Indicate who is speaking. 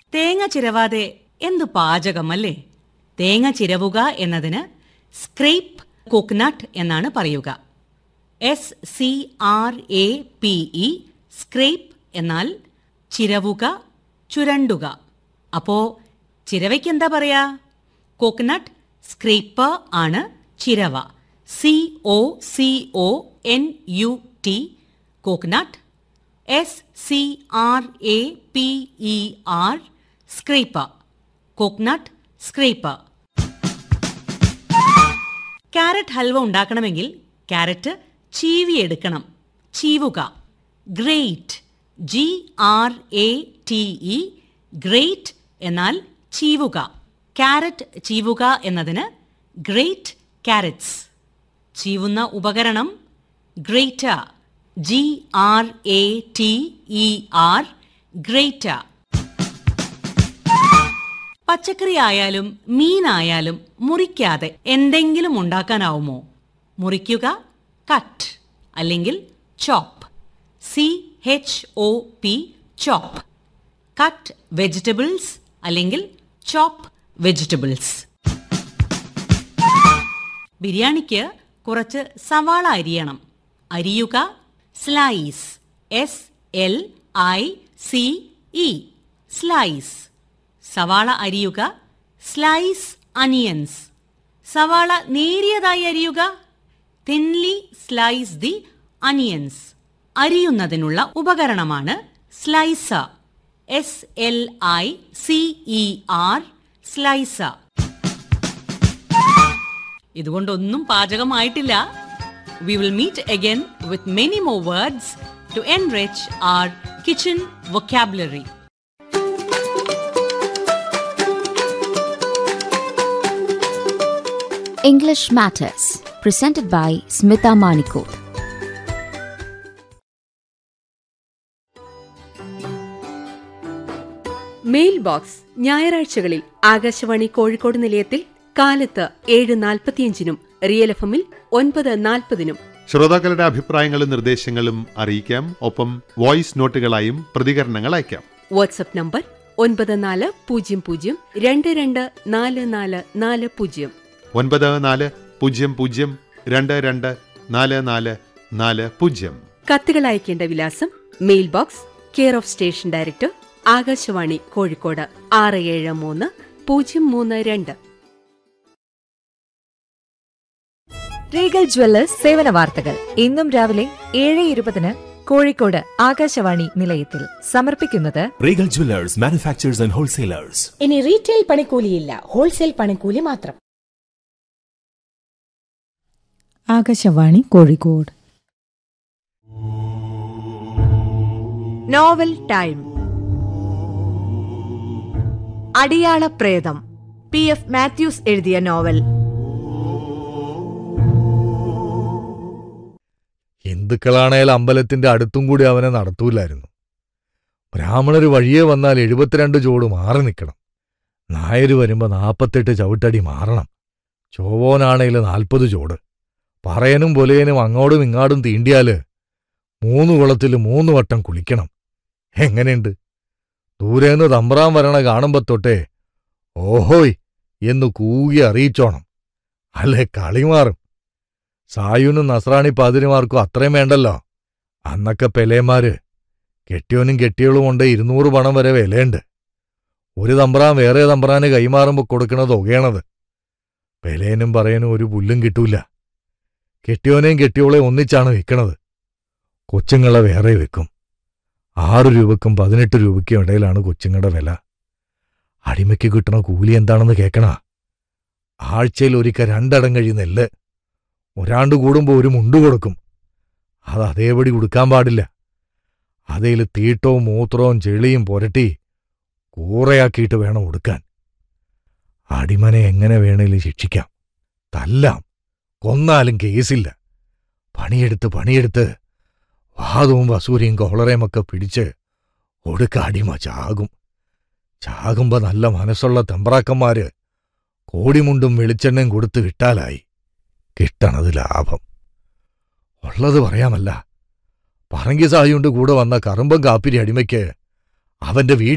Speaker 1: തേങ്ങ ചിരവാതെ എന്തു പാചകം അല്ലേ തേങ്ങ ചിരവുക എന്നതിന് സ്ക്രേപ്പ് കോക്കനട്ട് എന്നാണ് പറയുക S C R A P E scrape എന്നാൽ ചിരവുക ചുരണ്ടുക അപ്പോ ചിരവയ്ക്ക് എന്താ പറയാ കോക്കനട്ട് സ്ക്രേപ്പർ ആണ് ചിരവ C O C O N U T coconut S C R A P E R scraper coconut scraper carrot halwa ഉണ്ടാക്കണമെങ്കിൽ ക്യാരറ്റ് ചീവിയെടുക്കണം ചീവുക grate G R A T E grate എന്നാൽ ചീവുക ക്യാരറ്റ് ചീവുക എന്നതിന് ഗ്രേറ്റ് ക്യാരറ്റ്സ് ചീവുന്ന ഉപകരണം grater G R A T E R grater പച്ചക്കറി ആയാലും മീനായാലും മുറിക്കാതെ എന്തെങ്കിലും ഉണ്ടാക്കാനാവുമോ മുറിക്കുക കട്ട് അല്ലെങ്കിൽ chop C H O P chop cut vegetables അല്ലെങ്കിൽ ചോപ്പ് വെജിറ്റബിൾസ് ബിരിയാണിക്ക് കുറച്ച് സവാള അരിയണം അരിയുക slice S L I C E slice സവാള അരിയുക സ്ലൈസ് അനിയൻസ് സവാള നേരിയതായി അരിയുക തിൻലി സ്ലൈസ് ദി അനിയൻസ് അരിയുന്നതിനുള്ള ഉപകരണമാണ് slicer S L I C E R slicer ഇതുകൊണ്ടൊന്നും പാചകമായിട്ടില്ല we will meet again with many more words to enrich our kitchen vocabulary
Speaker 2: English Matters, presented by Smita Manikot.
Speaker 3: Mail box ഞായറാഴ്ചകളിൽ ആകാശവാണി കോഴിക്കോട് നിലയത്തിൽ കാലത്ത് ഏഴ് നാൽപ്പത്തിയഞ്ചിനും real F എമ്മിൽ ഒൻപത് നാൽപ്പതിനും
Speaker 4: ശ്രോതാക്കളുടെ അഭിപ്രായങ്ങളും നിർദ്ദേശങ്ങളും അറിയിക്കാം ഒപ്പം വോയിസ് നോട്ടുകളായും പ്രതികരണങ്ങൾ അയക്കാം
Speaker 3: വാട്സപ്പ് നമ്പർ ഒൻപത് നാല് പൂജ്യം പൂജ്യം രണ്ട് രണ്ട് നാല് നാല് നാല് പൂജ്യം
Speaker 4: ഒൻപത് നാല് പൂജ്യം പൂജ്യം രണ്ട് രണ്ട് നാല് നാല് നാല് പൂജ്യം
Speaker 3: കത്തുകൾ അയക്കേണ്ട വിലാസം mail box care of station director Akashvani Kozhikode ആറ് ഏഴ് മൂന്ന് പൂജ്യം മൂന്ന് രണ്ട്
Speaker 5: റീഗൽ ജ്വല്ലേഴ്സ് സേവന വാർത്തകൾ ഇന്നും രാവിലെ ഏഴ് ഇരുപതിന് കോഴിക്കോട് ആകാശവാണി നിലയത്തിൽ സമർപ്പിക്കുന്നത്
Speaker 6: Regal Jewelers, manufacturers and wholesalers.
Speaker 7: ഇനി റീറ്റെയിൽ പണിക്കൂലിയില്ല ഹോൾസെയിൽ പണിക്കൂലി മാത്രം
Speaker 8: Akashvani Kozhikode
Speaker 5: novel time Adiyala Pretham P F Mathews എഴുതിയ നോവൽ
Speaker 9: ഹിന്ദുക്കളാണേൽ അമ്പലത്തിന്റെ അടുത്തും കൂടി അവനെ നടത്തൂലായിരുന്നു ബ്രാഹ്മണര് വഴിയെ വന്നാൽ എഴുപത്തിരണ്ട് ചോട് മാറി നിൽക്കണം നായര് വരുമ്പോ നാൽപ്പത്തെട്ട് ചവിട്ടടി മാറണം ചോവോനാണേൽ നാൽപ്പത് ചോട് പറയനും പൊലയനും അങ്ങോട്ടും ഇങ്ങാടും തീണ്ടിയാല് മൂന്ന് കുളത്തിൽ മൂന്ന് വട്ടം കുളിക്കണം എങ്ങനെയുണ്ട് ദൂരേന്ന് തമ്പ്രാൻ വരണ കാണുമ്പോ തൊട്ടേ ഓഹോയ് എന്ന് കൂകി അറിയിച്ചോണം അല്ലേ കളി മാറും സായുനും നസ്രാണി പാതിരിമാർക്കും അത്രയും വേണ്ടല്ലോ അന്നൊക്കെ പെലേമാര് കെട്ടിയോനും കെട്ടിയോളും കൊണ്ട് ഇരുന്നൂറ് പണം വരെ വിലയുണ്ട് ഒരു തമ്പ്രാൻ വേറെ തമ്പ്രാന് കൈമാറുമ്പോ കൊടുക്കണത് ഒകയണത് പെലേനും പറയനും ഒരു പുല്ലും കിട്ടൂല കെട്ടിയോനെയും കെട്ടിയോളെ ഒന്നിച്ചാണ് വിൽക്കണത് കൊച്ചുങ്ങളെ വേറെ വെക്കും ആറ് രൂപക്കും പതിനെട്ട് രൂപയ്ക്കും ഇടയിലാണ് കൊച്ചുങ്ങളുടെ വില അടിമയ്ക്ക് കിട്ടണ കൂലി എന്താണെന്ന് കേക്കണ ആഴ്ചയിൽ ഒരിക്കൽ രണ്ടടം കഴി നെല്ല് ഒരാണ്ട് കൂടുമ്പോ ഒരു മുണ്ട് കൊടുക്കും അത് അതേപടി ഉടുക്കാൻ പാടില്ല അതേല് തീട്ടവും മൂത്രവും ചെളിയും പുരട്ടി കൂറയാക്കിയിട്ട് വേണം ഉടുക്കാൻ അടിമനെ എങ്ങനെ വേണേലും ശിക്ഷിക്കാം തല്ലാം കൊന്നാലും കേസില്ല പണിയെടുത്ത് പണിയെടുത്ത് വാദവും വസൂരിയും കോളറയും ഒക്കെ പിടിച്ച് ഒടുക്ക അടിമ ചാകും ചാകുമ്പോ നല്ല മനസ്സുള്ള തെമ്പ്രാക്കന്മാര് കോടിമുണ്ടും വെളിച്ചെണ്ണയും കൊടുത്ത് വിട്ടാലായി കിട്ടണത് ലാഭം ഉള്ളത് പറയാമല്ല പറങ്കി സായുണ്ട് കൂടെ വന്ന കറുമ്പം കാപ്പിരി അടിമയ്ക്ക് അവന്റെ വീട്ടിൽ